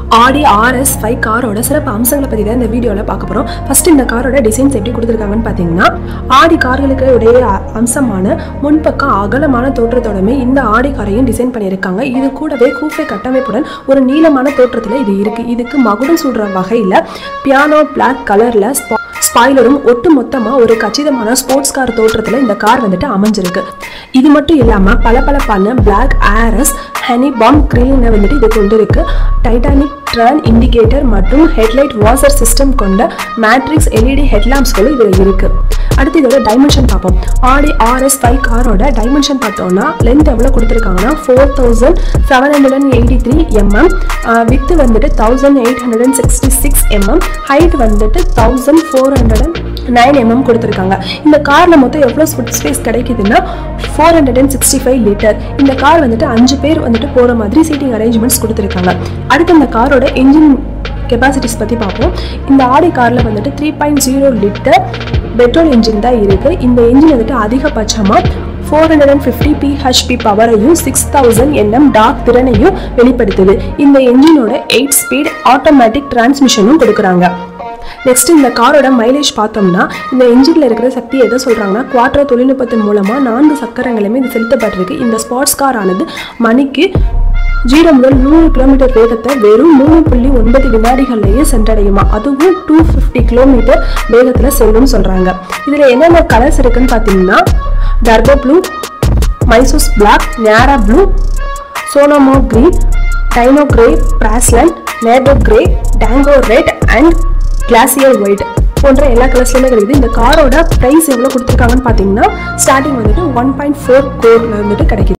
ஆடி RS five காரோட சிறப்பு அம்சங்களை பற்றி தான் இந்த வீடியோவில் பார்க்க போகிறோம் ஃபர்ஸ்ட் இந்த காரோட டிசைன்ஸ் எப்படி கொடுத்துருக்காங்கன்னு பார்த்தீங்கன்னா ஆடி கார்களுக்கு உடைய அ- அம்சமான முன்பக்கம் அகலமான தோற்றத்தோடமே இந்த ஆடி காரையும் டிசைன் பண்ணியிருக்காங்க இது கூடவே கூஃபே கட்டமைப்புடன் ஒரு நீளமான தோற்றத்தில் இது இருக்குது இதுக்கு மகுடம் சூடுற வகையில் பியானோ பிளாக் கலரில் ஸ்பாய்லரும் ஒட்டு மொத்தமாக ஒரு கச்சிதமான ஸ்போர்ட்ஸ் கார் தோற்றத்தில் இந்த கார் வந்துட்டு அமைஞ்சிருக்கு இது மட்டும் இல்லாமல் பளபளப்பான பிளாக் ஆரஸ் ஹனி பாம் கிரில்னை வந்துட்டு இது கொண்டு இருக்கு டைட்டானிக் ட்ரன் இண்டிகேட்டர் மற்றும் ஹெட்லைட் வாசர் சிஸ்டம் கொண்ட மேட்ரிக்ஸ் எல்இடி ஹெட்லாம்ப்ஸ்களும் இதில் இருக்கு அடுத்து இதோட டைமென்ஷன் பார்ப்போம் ஆடி ஆர்எஸ் ஃபைவ் காரோட டைமென்ஷன் பார்த்தோம்னா லென்த் எவ்வளோ கொடுத்துருக்காங்கன்னா four thousand seven hundred and eighty three mm width வந்துட்டு thousand eight hundred and sixty six mm height வந்துட்டு thousand four hundred and nine mm கொடுத்துருக்காங்க இந்த காரில் மொத்தம் எவ்வளோ ஃபுட் ஸ்பேஸ் கிடைக்குதுன்னா four hundred and sixty five litre இந்த car வந்துட்டு அஞ்சு பேர் வந்துட்டு போகிற மாதிரி சீட்டிங் அரேஞ்ச்மெண்ட்ஸ் கொடுத்துருக்காங்க அடுத்து இந்த காரோட இன்ஜின் கெப்பாசிட்டிஸ் பற்றி பார்ப்போம் இந்த ஆடி காரில் வந்துட்டு three point zero litre petrol engine தான் இருக்குது இந்த இன்ஜின் வந்துட்டு அதிகபட்சமாக four hundred and fifty BHP பவரையும் சிக்ஸ் தௌசண்ட் என்எம் டாக் திறனையும் வெளிப்படுத்துது இந்த என்ஜினோட எயிட் ஸ்பீட் ஆட்டோமேட்டிக் டிரான்ஸ்மிஷனும் கொடுக்குறாங்க நெக்ஸ்ட் இந்த காரோட மைலேஜ் பார்த்தோம்னா இந்த இன்ஜினில் இருக்கிற சக்தி எதை சொல்கிறாங்கன்னா குவாட்ரோ தொழில்நுட்பத்தின் மூலமாக நான்கு சக்கரங்களுமே இது செலுத்தப்பட்டிருக்கு இந்த ஸ்போர்ட்ஸ் கார் ஆனது மணிக்கு ஜீரோ முதல் நூறு கிலோமீட்டர் வேகத்தை வெறும் மூணு புள்ளி ஒன்பது வினாடிகள்லேயே சென்றடையுமா அதுவும் டூ ஃபிஃப்டி கிலோமீட்டர் வேகத்தில் செல்லும்னு சொல்கிறாங்க இதில் என்னென்ன கலர்ஸ் இருக்குன்னு பார்த்தீங்கன்னா turbo blue Mythos black Navarra blue Sonoma green Daytona grey பிராஸ்லன் Nardo grey Tango red and Glacier white போன்ற எல்லா கலர்ஸ்லையுமே கிடைக்குது இந்த காரோட ப்ரைஸ் எவ்வளோ கொடுத்துருக்காங்கன்னு பார்த்தீங்கன்னா ஸ்டார்டிங் வந்துட்டு ஒன் பாயிண்ட் ஃபோர் கோரில் வந்துட்டு கிடைக்குது